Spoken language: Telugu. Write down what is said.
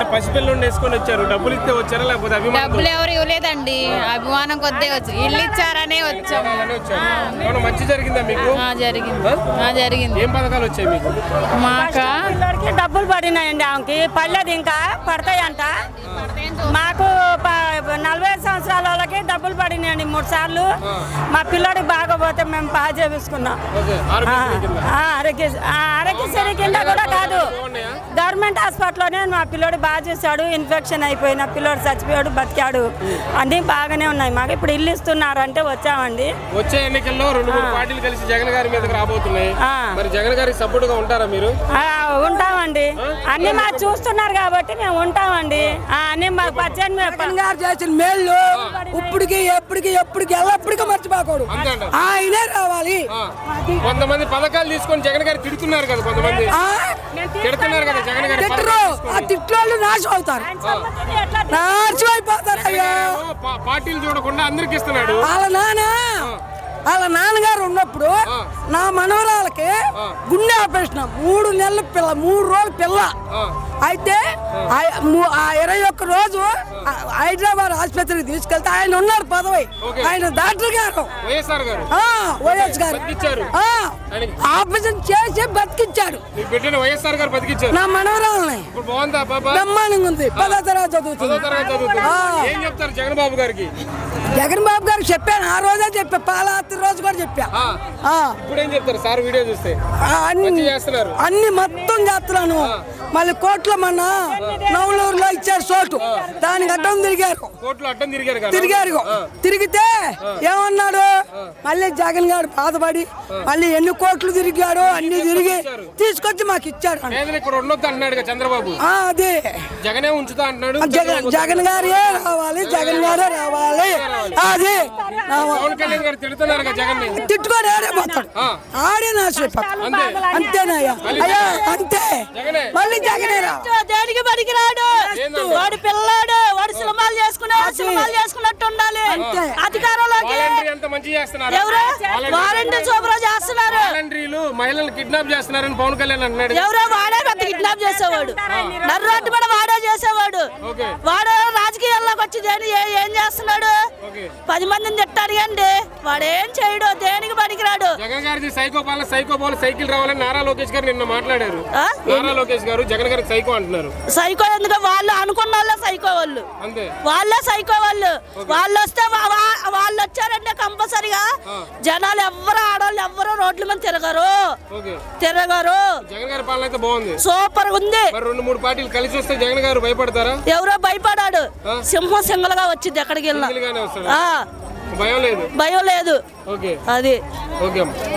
పసిపిల్లని వేసుకొని వచ్చారు డబ్బులు ఇస్తే వచ్చారా లేకపోతే అభిమానం డబ్బులు ఎవరు ఇవ్వలేదండి అభిమానం కొద్దే వచ్చి ఇల్లు ఇచ్చారనే వచ్చాం వచ్చారు ఏమన్నా మంచి జరిగిందా మీకు ఆ, జరిగింది ఆ, జరిగింది ఏం పథకాలు వచ్చాయి మీకు మాక పిల్లోడికి డబ్బులు పడినాయండి ఆమెకి పడలేదు ఇంకా పడతాయంట మాకు ప- నలభై ఐదు సంవత్సరాల వాళ్ళకి డబ్బులు పడినాయండి మూడు సార్లు మా పిల్లోడికి బాగోపోతే మేము బాగా చేపించుకున్నాం ఓకే ఆ, ఆరోగ్యశ్రీ కింద ఆ, ఆరోగ్య ఆ, ఆరోగ్యశ్రీ కింద కూడా కాదు బాగున్నాయా? గవర్నమెంట్ హాస్పిటల్లోనే మా పిల్లోడు బాగా చేశాడు ఇన్ఫెక్షన్ అయిపోయిన పిల్లోడు చచ్చిపోయాడు బతికాడు అన్నీ బాగానే ఉన్నాయి మాకు ఇప్పుడు ఇల్లు ఇస్తున్నారు అంటే వచ్చామండి వచ్చే ఎన్నికల్లో రెండు మూడు పార్టీలు కలిసి జగన్ గారి మీదకి రాబోతున్నాయి ఆ. మరి జగన్ గారికి సపోర్ట్ గా ఉంటారా మీరు ఆ, ఉంటామండి అన్ని మా చూస్తున్నారు కాబట్టి మేము ఉంటామండి ఆ, అన్ని మా పచ్చని జగన్ గారు చేసిన మేళ్ళు ఇప్పటికి ఎప్పటికి ఎప్పటికి ఎల్లప్పటికీ మర్చిపోకూడదు అంతే అంట ఆయనే రావాలి ఆ. కొంతమంది పథకాలు తీసుకొని జగన్ గారు తిడుతున్నారు కదా కొంతమంది ఆ, తిడుతున్నారు కదా జగన్ గారి తిట్టరు పథకాలు ఆ తిట్లోళ్ళు నాశనం అవుతారు నాశనం అయిపోతారు అయ్యా తీసుకొని పా- పార్టీలు చూడకుండా అందరికి ఇస్తున్నాడు వాళ్ళ నాన్న వాళ్ళ నాన్నగారు ఉన్నప్పుడు నా మనవరాలకి గుండె ఆపరేషన్ మూడు నెలల పిల్ల మూడు రోజుల పిల్ల ఆ. అయితే ఆ- ము- ఆ ఇరవై ఒక్క రోజు ఆ హైదరాబాద్ ఆసుపత్రికి తీసుకెళ్తే ఆయన ఉన్నారు పదవి ఓకే. ఆయన డాక్టర్ గారు వైఎస్ఆర్ గారు ఆ, వైఎస్ గారు బతికిచ్చారు ఆ, ఆయనకి ఆపరేషన్ చేసి బతికిచ్చాడు మీ బిడ్డని వైఎస్ఆర్ గారు బతికిచ్చారు నా మనవరాలని ఇప్పుడు బాగుందా పాప బ్రహ్మాండంగా ఉంది పదో తరగతి పదో చదువుతుంది తరగతి చదువుతుంది ఆ. ఏం చెప్తారు జగన్ బాబు గారికి జగన్ బాబు గారికి చెప్పాను ఆ రోజే చెప్పా పాలాత్రి రోజు కూడా చెప్పా ఆ. ఆ, ఇప్పుడు ఏం చెప్తారు సార్ వీడియో చూస్తే ఆ, అన్ని మంచి చేస్తున్నారు అన్ని మొత్తం చేస్తున్నాను మళ్ళీ కోర్టులో మొన్న నవలూరులో ఇచ్చారు చోటు దానికి అడ్డం తిరిగారు కోర్టులో అడ్డం తిరిగారు కదా తిరిగారు తిరిగితే ఏమన్నాడు మళ్ళీ జగన్ గారు బాధపడి మళ్ళీ ఎన్ని కోట్లు తిరిగాడు అన్ని తిరిగి తీసుకొచ్చి మాకు ఇచ్చాడు అంట. పేదలు ఇక్కడ ఉండొద్దు అంటున్నాడు కదా చంద్రబాబు ఆ, అదే జగనే ఉంచుతా అంటున్నాడు జగన్ జగన్ గారే రావాలి జగన్ గారే రావాలి అది నా- పవన్ కళ్యాణ్ గారు తిడుతున్నారు కదా జగన్ ని తిట్టుకొని ఆడే పోతాడు ఆ. ఆడే నాశనం అంతే అంతేనయ్యా అయ్యా అంతే జగనే. మళ్ళీ జగనే రా దేనికి పనికిరాడు ఏందమ్మా? వాడు పిల్లాడు వాడు సినిమాలు చేసుకునే సినిమాలు చేసుకున్నట్టు ఉండాలి అంతే. అధికారంలోకి వాలంటరీ ఎంత మంచి చేస్తున్నారు ఎవరు వారంటీ సూపర్ చేస్తున్నారు వాలంటీర్లు మహిళలను కిడ్నాప్ చేస్తున్నారని పవన్ కళ్యాణ్ అంటున్నాడు ఎవరో వాడే పెద్ద కిడ్నాప్ చేసేవాడు నన్ను రోడ్డు మీద వాడే చేసేవాడు ఓకే. వాడు రాజకీయాల్లోకి వచ్చి దేని ఏ- ఏం చేస్తున్నాడు ఓకే. పది మందిని తిట్టాడు అండి వాడేం చేయడు దేనికి పనికిరాడు జగన్ గారిది సైకో పాలన సైకో బాల్ సైకిల్ రావాలని నారా లోకేష్ గారు నిన్న మాట్లాడారు ఆ? నారా లోకేష్ గారు జగన్ గారికి సైకో అంటున్నారు సైకో ఎందుకు వాళ్ళు అనుకున్న వాళ్ళే సైకో వాళ్ళు అంతే వాళ్ళే సైకో వాళ్ళు వాళ్ళు వస్తే వా- వా- వాళ్ళు వచ్చారంటే కంపల్సరిగా జనాలు ఎవ్వరు ఆడవాళ్ళు ఎవ్వరు రోడ్ల మీద తిరగరు ఓకే తిరగరు జగన్ గారి పాలన అయితే బాగుంది సూపర్ ఉంది మరి రెండు మూడు పార్టీలు కలిసి వస్తే జగన్ గారు భయపడతారా ఎవరో భయపడాడు సింహం సింగల్గా వచ్చింది ఎక్కడికి వెళ్ళినా సింగిల్ గానే వస్తాడు ఆ, భయం లేదు భయం లేదు ఓకే అది ఓకే అమ్మ